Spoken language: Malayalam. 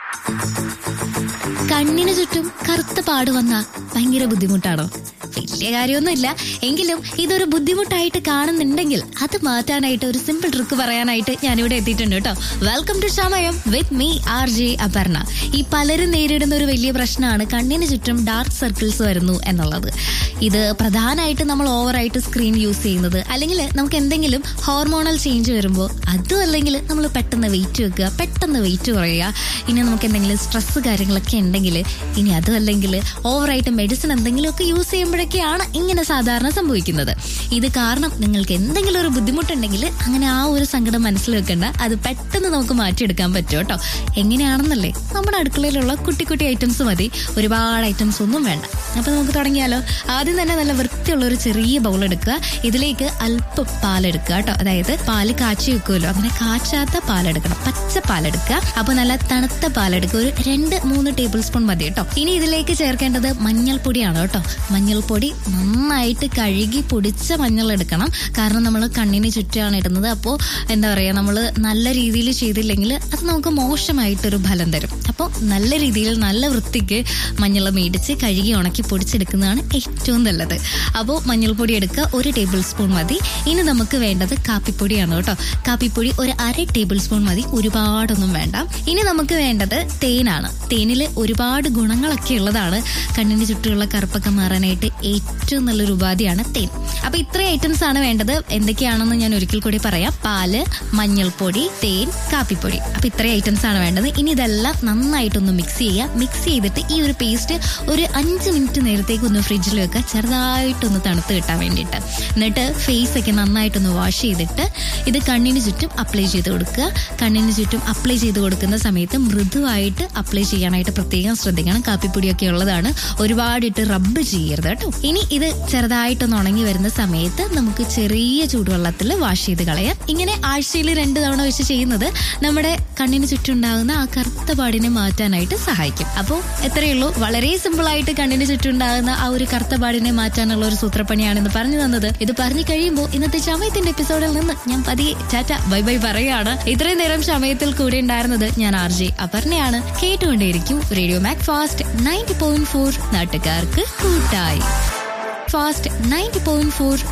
കണ്ണിന് ചുറ്റും കറുത്ത പാട് വന്ന ഭയങ്കര ബുദ്ധിമുട്ടാണോ വലിയ കാര്യമൊന്നുമില്ല എങ്കിലും ഇതൊരു ബുദ്ധിമുട്ടായിട്ട് കാണുന്നുണ്ടെങ്കിൽ അത് മാറ്റാനായിട്ട് ഒരു സിമ്പിൾ ട്രിക്ക് പറയാനായിട്ട് ഞാനിവിടെ എത്തിയിട്ടുണ്ട് കേട്ടോ വെൽക്കം ടു സമയം with me R J Aparna ഈ പലരും നേരിടുന്ന ഒരു വലിയ പ്രശ്നമാണ് കണ്ണിന് ചുറ്റും ഡാർക്ക് സർക്കിൾസ് വരുന്നു എന്നുള്ളത് ഇത് പ്രധാനമായിട്ട് നമ്മൾ ഓവറായിട്ട് സ്ക്രീൻ യൂസ് ചെയ്യുന്നത് അല്ലെങ്കിൽ നമുക്ക് എന്തെങ്കിലും ഹോർമോണൽ ചേഞ്ച് വരുമ്പോൾ അതും അല്ലെങ്കിൽ നമ്മൾ പെട്ടെന്ന് വെയിറ്റ് വെക്കുക പെട്ടെന്ന് വെയിറ്റ് കുറയുക ഇനി നമുക്ക് എന്തെങ്കിലും സ്ട്രെസ് കാര്യങ്ങളൊക്കെ ഉണ്ടെങ്കിൽ ഇനി അതും അല്ലെങ്കിൽ ഓവറായിട്ട് മെഡിസിൻ എന്തെങ്കിലുമൊക്കെ യൂസ് ചെയ്യുമ്പോഴൊക്കെയാണ് ഇങ്ങനെ സാധാരണ സംഭവിക്കുന്നത് ഇത് കാരണം നിങ്ങൾക്ക് എന്തെങ്കിലും ഒരു ബുദ്ധിമുട്ടുണ്ടെങ്കിൽ അങ്ങനെ ആ ഒരു സങ്കടം മനസ്സിൽ വെക്കണ്ട അത് പെട്ടെന്ന് നമുക്ക് മാറ്റിയെടുക്കാൻ പറ്റും കേട്ടോ എങ്ങനെയാണെന്നല്ലേ നമ്മുടെ അടുക്കളയിലുള്ള കുട്ടി കുട്ടി ഐറ്റംസ് മതി ഒരുപാട് ഐറ്റംസ് ഒന്നും വേണ്ട അപ്പൊ നമുക്ക് തുടങ്ങിയാലോ ആദ്യം തന്നെ നല്ല വൃത്തിയുള്ള ഒരു ചെറിയ ബൗൾ എടുക്കുക ഇതിലേക്ക് അല്പം പാലെടുക്കുക കേട്ടോ അതായത് പാല് കാച്ചി വെക്കുമല്ലോ അങ്ങനെ കാച്ചാത്ത പാലെടുക്കണം പച്ച പാലെടുക്കുക അപ്പൊ നല്ല തണുത്ത പാലെടുക്കുക ഒരു രണ്ട് മൂന്ന് ടേബിൾ സ്പൂൺ മതി കേട്ടോ ഇനി ഇതിലേക്ക് ചേർക്കേണ്ടത് മഞ്ഞൾപ്പൊടിയാണ് കേട്ടോ മഞ്ഞൾപ്പൊടി നന്നായിട്ട് കഴുകി പൊടിച്ച മഞ്ഞൾ എടുക്കണം കാരണം നമ്മൾ കണ്ണിന് ചുറ്റാണ് ഇടുന്നത് അപ്പോൾ എന്താ പറയുക നമ്മൾ നല്ല രീതിയിൽ ചെയ്തില്ലെങ്കിൽ അത് നമുക്ക് മോശമായിട്ടൊരു ഫലം തരും അപ്പോൾ നല്ല രീതിയിൽ നല്ല വൃത്തിക്ക് മഞ്ഞൾ മേടിച്ച് കഴുകി ഉണക്കി പൊടിച്ചെടുക്കുന്നതാണ് ഏറ്റവും നല്ലത് അപ്പോൾ മഞ്ഞൾപ്പൊടി എടുക്കുക ഒരു ടേബിൾ സ്പൂൺ മതി ഇനി നമുക്ക് വേണ്ടത് കാപ്പിപ്പൊടിയാണ് കേട്ടോ കാപ്പിപ്പൊടി ഒരു അര ടേബിൾ സ്പൂൺ മതി ഒരുപാടൊന്നും വേണ്ട ഇനി നമുക്ക് വേണ്ടത് തേനാണ് തേനിൽ ഒരുപാട് ഗുണങ്ങളൊക്കെ ഉള്ളതാണ് കണ്ണിന് ചുറ്റുമുള്ള കറുപ്പൊക്കെ മാറാനായിട്ട് ഏറ്റവും നല്ലൊരു ഉപാധിയാണ് തേൻ അപ്പൊ ഇത്ര ഐറ്റംസ് ആണ് വേണ്ടത് എന്തൊക്കെയാണെന്ന് ഞാൻ ഒരിക്കൽ കൂടി പറയാം പാല് മഞ്ഞൾപ്പൊടി തേൻ കാപ്പിപ്പൊടി അപ്പൊ ഇത്ര ഐറ്റംസ് ആണ് വേണ്ടത് ഇനി ഇതെല്ലാം നന്നായിട്ടൊന്ന് മിക്സ് ചെയ്യുക മിക്സ് ചെയ്തിട്ട് ഈ ഒരു പേസ്റ്റ് ഒരു അഞ്ച് മിനിറ്റ് നേരത്തേക്ക് ഒന്ന് ഫ്രിഡ്ജിൽ വെക്കുക ചെറുതായിട്ടൊന്ന് തണുത്ത് കിട്ടാൻ വേണ്ടിയിട്ട് എന്നിട്ട് ഫേസ് ഒക്കെ നന്നായിട്ടൊന്ന് വാഷ് ചെയ്തിട്ട് ഇത് കണ്ണിന് ചുറ്റും അപ്ലൈ ചെയ്ത് കൊടുക്കുക കണ്ണിന് ചുറ്റും അപ്ലൈ ചെയ്ത് കൊടുക്കുന്ന സമയത്ത് മൃദുവായിട്ട് അപ്ലൈ ചെയ്യാനായിട്ട് പ്രത്യേകം ശ്രദ്ധിക്കണം കാപ്പിപ്പൊടിയൊക്കെ ഉള്ളതാണ് ഒരുപാടിട്ട് റബ്ബ് ചെയ്യരുത് കേട്ടോ ഇനി ഇത് ചെറുതായിട്ടൊന്ന് ഉണങ്ങി വരുന്ന സമയത്ത് നമുക്ക് ചെറിയ ചൂടുവെള്ളത്തിൽ വാഷ് ചെയ്ത് കളയാം ഇങ്ങനെ ആഴ്ചയിൽ രണ്ട് തവണ വെച്ച് ചെയ്യുന്നത് നമ്മുടെ കണ്ണിന് ചുറ്റുണ്ടാകുന്ന ആ കറുത്ത പാടിനെ മാറ്റാനായിട്ട് സഹായിക്കും അപ്പോൾ എത്രയേ ഉള്ളൂ വളരെ സിമ്പിൾ ആയിട്ട് കണ്ണിന് ചുറ്റുണ്ടാകുന്ന ആ ഒരു കറുത്ത പാടിനെ മാറ്റാനുള്ള ഒരു സൂത്രപ്പണിയാണെന്ന് പറഞ്ഞു തന്നത് ഇത് പറഞ്ഞു കഴിയുമ്പോൾ ഇന്നത്തെ ചമയത്തിന്റെ എപ്പിസോഡിൽ നിന്ന് ഞാൻ പതിയെ ചാറ്റ ബൈ ബൈ പറയുകയാണ് ഇത്രയും നേരം ചമയത്തിൽ കൂടെ ഉണ്ടായിരുന്നത് ഞാൻ ആർ ജെ അപർണയാണ് കേട്ടുകൊണ്ടേയിരിക്കും radio mac fast ninety point four നാട്ടുകാർക്ക് കൂട്ടായി ഫാസ്റ്റ് നയൻറ്റി പോയിന്റ് ഫോർ